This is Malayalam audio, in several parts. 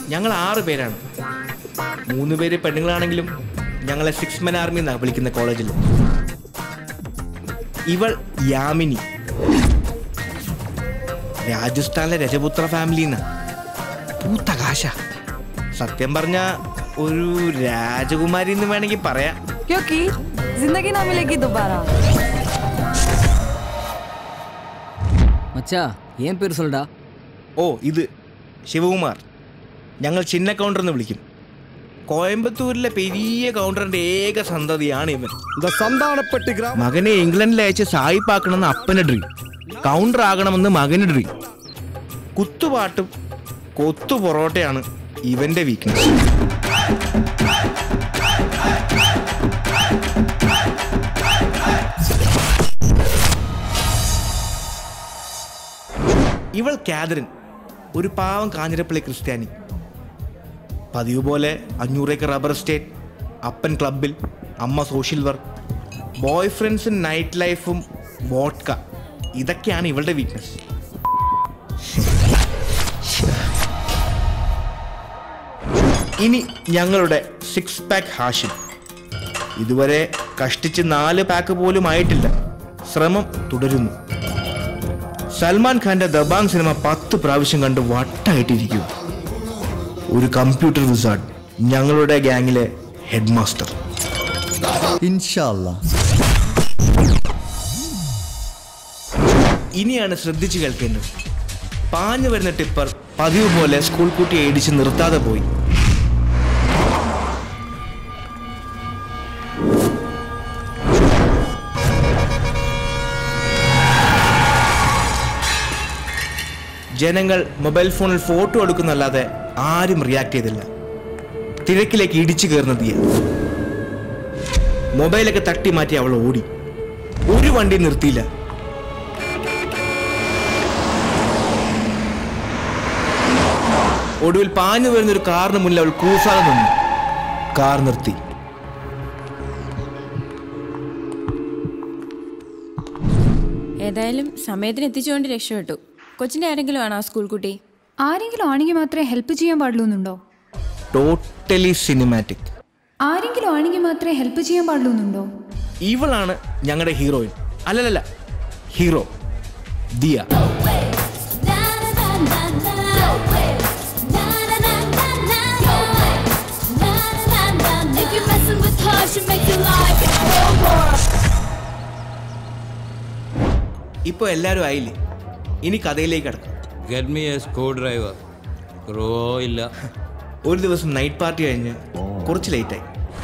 ഞങ്ങൾ ആറ് പേരാണ് മൂന്ന് പേര് പെണ്ണുങ്ങളാണെങ്കിലും ഞങ്ങളെ സിക്സ് മെൻ ആർമി എന്നാണ് വിളിക്കുന്ന കോളേജിൽ ഇവൾ യാമിനി രാജസ്ഥാനിലെ രജപുത്ര ഫാമിലി പൂത്ത കാശ സത്യം പറഞ്ഞ ഒരു രാജകുമാരി എന്ന് വേണമെങ്കിൽ പറയാം क्योंकि जिंदगी ना मिलेगी दोबारा மச்சா ஏன் பேர் சொல்டா ഓ ഇത് ശിവകുമാർ ഞങ്ങൾ ചിന്ന കൗണ്ടർ എന്ന് വിളിക്കും കോയമ്പത്തൂരിലെ പെരിയ കൗണ്ടറിന്റെ ഏക സന്തതിയാണ് ഇവൻ இந்த சந்தானப்பட்டி கிராம മകനെ ഇംഗ്ലണ്ടിൽ അയച്ച് സായിപ്പാക്കണമെന്ന് അപ്പന് ഡ്രീം കൗണ്ടർ ആകണമെന്ന് മകന് ഡ്രീം കുത്തുപാട്ടും കൊത്തു പൊറോട്ടയാണ് ഇവന്റെ വീക്ക്നെസ് ഇവൾ കാതറിൻ ഒരു പാവം കാഞ്ഞിരപ്പള്ളി ക്രിസ്ത്യാനി പതിവ് പോലെ അഞ്ഞൂറേക്കർ റബ്ബർ എസ്റ്റേറ്റ് അപ്പൻ ക്ലബിൽ അമ്മ സോഷ്യൽ വർക്ക് ബോയ് ഫ്രണ്ട്സും നൈറ്റ് ലൈഫും വോട്ട്ക ഇതൊക്കെയാണ് ഇവളുടെ വീക്ക്നെസ് ഇനി ഞങ്ങളുടെ സിക്സ് പാക്ക് ഹാഷിം ഇതുവരെ കഷ്ടിച്ച് നാല് പാക്ക് പോലും ആയിട്ടില്ല ശ്രമം തുടരുന്നു സൽമാൻ ഖാന്റെ ദബാങ് സിനിമ പത്ത് പ്രാവശ്യം കണ്ട് വട്ടായിട്ടിരിക്കും ഒരു കമ്പ്യൂട്ടർ വിസാർഡ് ഞങ്ങളുടെ ഗ്യാങ്ങിലെ ഹെഡ് മാസ്റ്റർ இன்ஷா ഇനിയാണ് ശ്രദ്ധിച്ചു കേൾക്കേണ്ടത് പാഞ്ഞു വരുന്ന ടിപ്പർ പതിവ് പോലെ സ്കൂൾ കുട്ടിയെ ഇടിച്ച് നിർത്താതെ പോയി ജനങ്ങൾ മൊബൈൽ ഫോണിൽ ഫോട്ടോ എടുക്കുന്നല്ലാതെ ആരും റിയാക്ട് ചെയ്തില്ല തിരക്കിലേക്ക് ഇടിച്ചു കയറുന്ന തീയ മൊബൈലൊക്കെ തട്ടി മാറ്റി അവൾ ഓടി ഒരു വണ്ടി നിർത്തിയില്ല ഒടുവിൽ പാഞ്ഞു വരുന്ന ഒരു കാറിന് മുന്നിൽ അവൾ കൂസാതെ നിന്നു കാർ നിർത്തി ഏതായാലും സമയത്തിന് എത്തിച്ചുകൊണ്ട് രക്ഷപ്പെട്ടു കൊച്ചിന്റെ ആരെങ്കിലും ആണോ സ്കൂൾ കുട്ടി ആരെങ്കിലും ആണെങ്കിൽ മാത്രമേ ഹെൽപ്പ് ചെയ്യാൻ പാടുള്ളൂ എന്നുണ്ടോ ടോട്ടലി സിനിമാറ്റിക് ആരെങ്കിലും ആണെങ്കിൽ മാത്രമേ ഹെൽപ്പ് ചെയ്യാൻ പാടുള്ളൂ എന്നുണ്ടോ ഇവളാണ് ഞങ്ങളുടെ ഹീറോയിൻ അല്ലല്ലല്ല hero Diya If you're messing with her, she make your life over. ഇപ്പൊ എല്ലാരും ആയില്ലേ ഇനി കഥയിലേക്ക് കടക്കാം get me a screwdriver ക്രോ ഇല്ല ഒരു ദിവസം നൈറ്റ് പാർട്ടി കഴിഞ്ഞ് കുറച്ച് ലേറ്റായി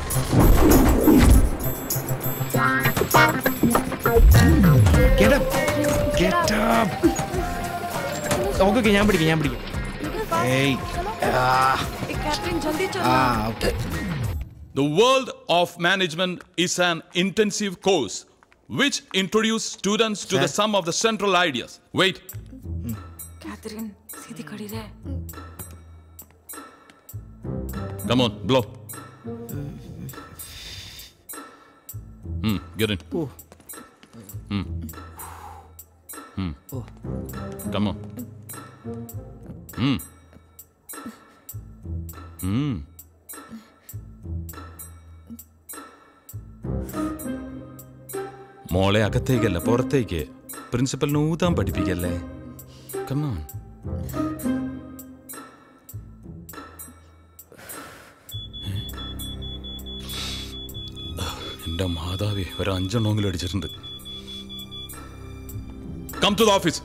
Get up. Get up. Okay okay ഞാൻ പിടിക്കാം ഞാൻ പിടിക്കാം ഏയ് ആ कैथरीन जल्दी चलो ആ okay The world of management is an intensive course which introduces students to the Sir. sum of the central ideas. Wait, Catherine सीधी खड़ी रहे come on, blow. Hmm, get in. Hmm. Hmm. Come on. Hmm. Hmm. മോളെ അകത്തേക്കല്ല പുറത്തേക്ക് പ്രിൻസിപ്പലിന് ഊതാൻ പഠിപ്പിക്കല്ലേ കമ്മോൺ എന്റെ മാതാവേ ഒരു അഞ്ചെണ്ണമെങ്കിലും അടിച്ചിട്ടുണ്ട് come to the office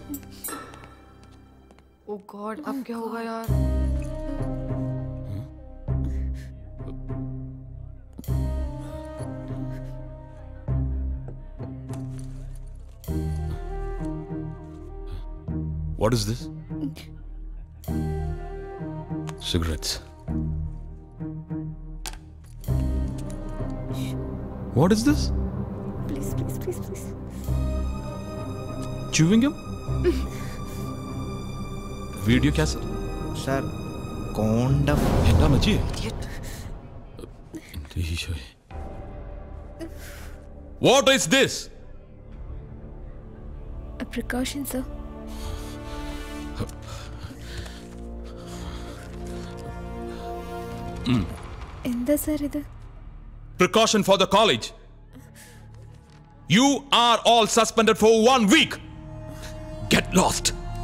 oh God अब क्या होगा यार What is this? Cigarettes. What is this? Please please please please Chewing gum? Video cassette? Sir condom എന്താ മച്ചി എന്റെ ഈശോയെ what is this A precaution, sir. എന്താ സാർ ഇത് Precaution for the college. You are all suspended for one week. Get lost.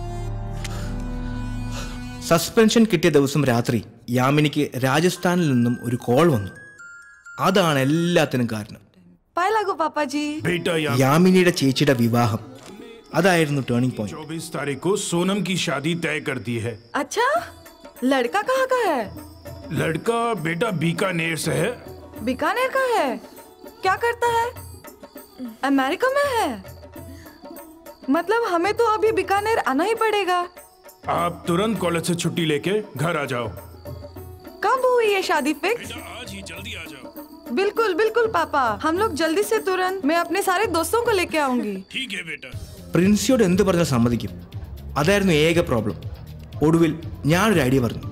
Suspension കിട്ടിയ ദിവസം രാത്രി യാമിനിക്ക് രാജസ്ഥാനിൽ നിന്നും ഒരു കോൾ വന്നു അതാണ് എല്ലാത്തിനും കാരണം पाए लागो पापा जी बेटा यहाँ യാമിനിയുടെ ചേച്ചിയുടെ വിവാഹം അതായിരുന്നു ടേണിംഗ് പോയിന്റ് चौबीस तारीख को सोनम की शादी तय कर दी है अच्छा लड़का कहाँ का है लड़का बेटा बीकानेर से है बीकानेर का है क्या करता है अमेरिका में है मतलब हमें तो अभी बीकानेर आना ही पड़ेगा आप तुरंत कॉलेज से छुट्टी लेके घर आ जाओ कब हुई ये शादी फिक्स आज ही जल्दी आ जाओ बिल्कुल बिल्कुल पापा हम लोग जल्दी से तुरंत मैं अपने सारे दोस्तों को लेके आऊंगी ठीक है बेटा പ്രിൻസിയോട് എന്ത് പറഞ്ഞാൽ സമ്മതിക്കും അതായിരുന്നു ഏക പ്രോബ്ലം ഒടുവിൽ ഞാനൊരു ഐഡിയ പറഞ്ഞു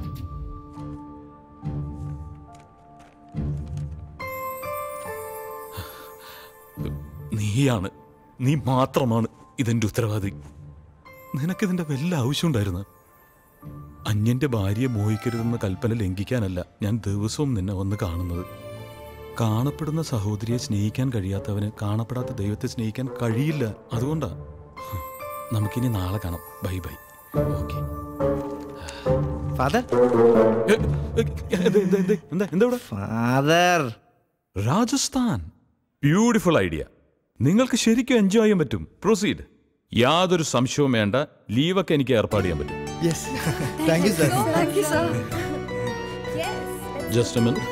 നീയാണ് നീ മാത്രമാണ് ഇതെന്റെ ഉത്തരവാദി നിനക്കിതിന്റെ വല്ല ആവശ്യമുണ്ടായിരുന്നു അന്യന്റെ ഭാര്യയെ മോഹിക്കരുതെന്ന കൽപ്പന ലംഘിക്കാനല്ല ഞാൻ ദിവസവും നിന്നെ വന്ന് കാണുന്നത് കാണപ്പെടുന്ന സഹോദരിയെ സ്നേഹിക്കാൻ കഴിയാത്തവന് കാണപ്പെടാത്ത ദൈവത്തെ സ്നേഹിക്കാൻ കഴിയില്ല അതുകൊണ്ടാ ഹ്, നമുക്കിനി നാളെ കാണാം ബൈ ബൈ ഓക്കെ ഫാദർ എന്താ എന്താ ഇവിടെ ഫാദർ രാജസ്ഥാൻ ബ്യൂട്ടിഫുൾ ഐഡിയ നിങ്ങൾക്ക് ശരിക്കും എൻജോയ് ചെയ്യാൻ പറ്റും പ്രൊസീഡ് യാതൊരു സംശയവും വേണ്ട ലീവൊക്കെ എനിക്ക് ഏർപ്പാട് ചെയ്യാൻ പറ്റും yes thank you sir thank you sir just minute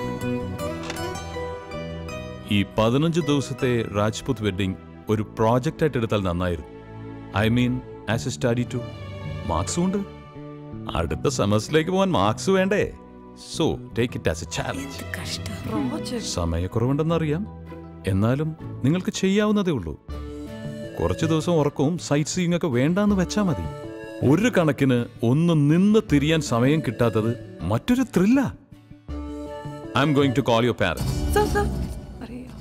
ഈ പതിനഞ്ച് ദിവസത്തെ രാജ്പുത് വെഡിങ് ഒരു പ്രോജക്റ്റ് ആയിട്ട് എടുത്താൽ നന്നായിരുന്നു I mean as a study too മാർക്സും ഉണ്ട് അടുത്ത സെമസ്റ്ററിലേക്ക് പോകാൻ മാർക്സ് വേണ്ടേ so take it as a challenge project സമയക്കുറവുണ്ടെന്നറിയാം എന്നാലും നിങ്ങൾക്ക് ചെയ്യാവുന്നതേ ഉള്ളൂ കുറച്ച് ദിവസം ഉറക്കവും സൈറ്റ് സീയിങ് ഒക്കെ വേണ്ടാന്ന് വെച്ചാൽ മതി ഒരു കണക്കിന് ഒന്ന് നിന്ന് തിരിയാൻ സമയം കിട്ടാത്തത് മറ്റൊരു ത്രില്ല I'm going to call your parents sir sir अरे यार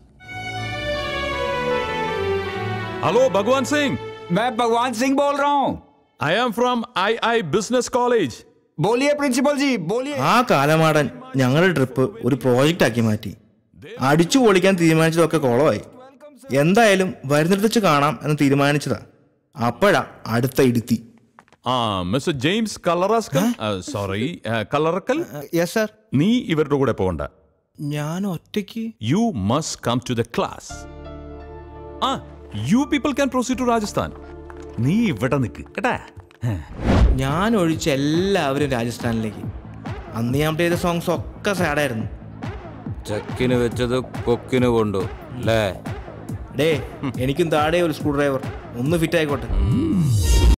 ഹലോ ഭഗവാൻ സിംഗ് मैं भगवान सिंह बोल रहा हूँ I am from I I business college बोलिए प्रिंसिपल जी बोलिए ആ കാലമാടൻ ഞങ്ങളുടെ ട്രിപ്പ് ഒരു പ്രോജക്റ്റ് ആക്കി മാറ്റി അടിച്ചു പൊളിക്കാൻ തീരുമാനിച്ചതൊക്കെ കുളമായി എന്തായാലും വരുന്നിടത്ത് വെച്ച് കാണാം എന്ന് തീരുമാനിച്ചതാ അപ്പോഴാ അടുത്ത ഇടുത്തി ആ മിസ്റ്റർ ജെയിംസ് കളറാസ്കൽ സോറി കളറക്കൽ യെസ് സാർ നീ ഇവരുടെ കൂടെ പോകണ്ട ഞാൻ ഒറ്റയ്ക്ക് you must come to the class ആ you people can proceed to Rajasthan നീ ഇവിടെ നിൽക്ക് കേട്ടാ ഞാൻ ഒഴിച്ച എല്ലാവരും രാജസ്ഥാനിലേക്ക് അന്ന് ഞാൻ ചെയ്ത സോങ്സ് ഒക്കെ സാഡായിരുന്നു ചക്കിന് വെച്ചത് കൊക്കിന് കൊണ്ടു അല്ലേ ഡേ എനിക്കും താഴെ ഒരു സ്ക്രൂ ഡ്രൈവർ ഒന്ന് ഫിറ്റ് ആയിക്കോട്ടെ